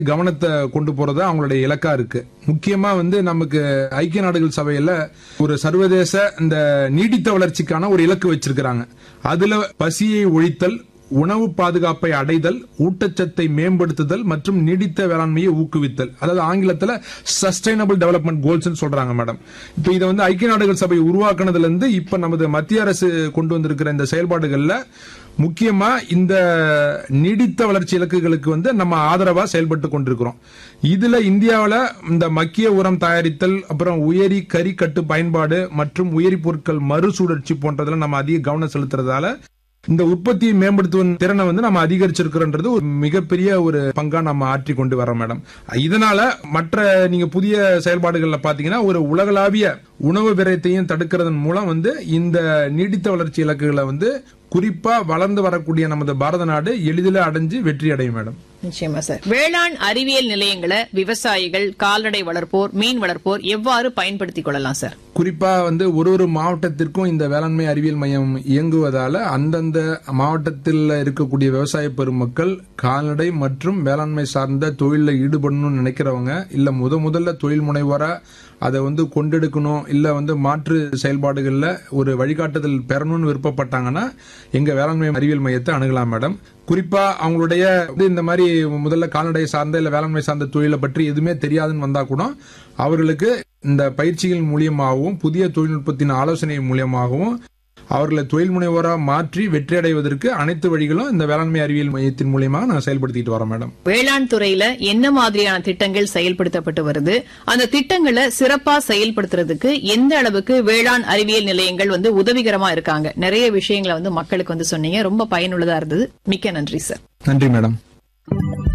கவனத்தை கொண்டு போறது அவங்களுடைய இலக்கா இருக்கு முக்கியமா வந்து நமக்கு ஐக்கிய நாடுகள் சபையில ஒரு சர்வதேச இந்த நீடித்த வளர்ச்சிக்கான ஒரு இலக்கு வச்சிருக்கிறாங்க அதுல பசியை ஒழித்தல் உணவு பாதுகாப்பை அடைதல் ஊட்டச்சத்தை மேம்படுத்துதல் மற்றும் நீடித்த வேளாண்மையை ஊக்குவித்தல் அதாவது ஆங்கிலத்துல சஸ்டைனபிள் டெவலப்மெண்ட் கோல்ஸ் சொல்றாங்க மேடம் இப்ப இதை வந்து ஐக்கிய நாடுகள் சபை உருவாக்குனதுல இருந்து இப்ப நமது மத்திய அரசு கொண்டு வந்திருக்கிற இந்த செயல்பாடுகள்ல முக்கியமா இந்த நீடித்த வளர்ச்சி இலக்குகளுக்கு வந்து நம்ம ஆதரவா செயல்பட்டு கொண்டிருக்கிறோம் இதுல இந்தியாவுல இந்த மக்கிய உரம் தயாரித்தல் அப்புறம் உயரி கறி கட்டு பயன்பாடு மற்றும் உயரி பொருட்கள் மறுசுழற்சி போன்றதுல நம்ம அதிக கவனம் செலுத்துறதால இந்த உற்பத்தியை மேம்படுத்துவதன் திறனை வந்து நம்ம அதிகரிச்சிருக்கிறோன்றது ஒரு மிகப்பெரிய ஒரு பங்கா நம்ம ஆற்றி கொண்டு வரோம் மேடம் இதனால மற்ற நீங்க புதிய செயல்பாடுகள்ல பாத்தீங்கன்னா ஒரு உலகளாவிய உணவு விரயத்தையும் தடுக்கிறதன் மூலம் வந்து இந்த நீடித்த வளர்ச்சி இலக்குகளை வந்து குறிப்பா வளர்ந்து வரக்கூடிய நமது பாரத நாடு எளிதில் அடைஞ்சு வெற்றி அடையும் மேடம் நிச்சயமா சார் வேளாண் அறிவியல் நிலையங்களை விவசாயிகள் கால்நடை வளர்ப்போர் மீன் வளர்ப்போர் எவ்வாறு பயன்படுத்திக் கொள்ளலாம் சார் குறிப்பா வந்து ஒரு ஒரு மாவட்டத்திற்கும் இந்த வேளாண்மை அறிவியல் மையம் இயங்குவதால அந்தந்த மாவட்டத்தில் இருக்கக்கூடிய விவசாய பெருமக்கள் கால்நடை மற்றும் வேளாண்மை சார்ந்த தொழிலில் ஈடுபடணும்னு நினைக்கிறவங்க இல்ல முத முதல்ல தொழில் முனைவோரா அதை வந்து கொண்டெடுக்கணும் இல்ல வந்து மாற்று செயல்பாடுகள்ல ஒரு வழிகாட்டுதல் பெறணும்னு விருப்பப்பட்டாங்கன்னா எங்க வேளாண்மை அறிவியல் மையத்தை அணுகலாம் மேடம் குறிப்பா அவங்களுடைய வந்து இந்த மாதிரி முதல்ல கால்நடை சார்ந்த இல்ல வேளாண்மை சார்ந்த தொழிலை பற்றி எதுவுமே தெரியாதுன்னு வந்தா கூட அவர்களுக்கு இந்த பயிற்சிகள் மூலியமாகவும் புதிய தொழில்நுட்பத்தின் ஆலோசனை மூலியமாகவும் அவர்களை தொழில் முனைவோரா மாற்றி வெற்றி அடைவதற்கு அனைத்து வழிகளும் இந்த வேளாண்மை அறிவியல் மையத்தின் மூலியமாக நான் செயல்படுத்திட்டு வரேன் மேடம் வேளாண் துறையில என்ன மாதிரியான திட்டங்கள் செயல்படுத்தப்பட்டு வருது அந்த திட்டங்களை சிறப்பா செயல்படுத்துறதுக்கு எந்த அளவுக்கு வேளாண் அறிவியல் நிலையங்கள் வந்து உதவிகரமா இருக்காங்க நிறைய விஷயங்களை வந்து மக்களுக்கு வந்து சொன்னீங்க ரொம்ப பயனுள்ளதா இருந்தது மிக்க நன்றி சார் நன்றி மேடம்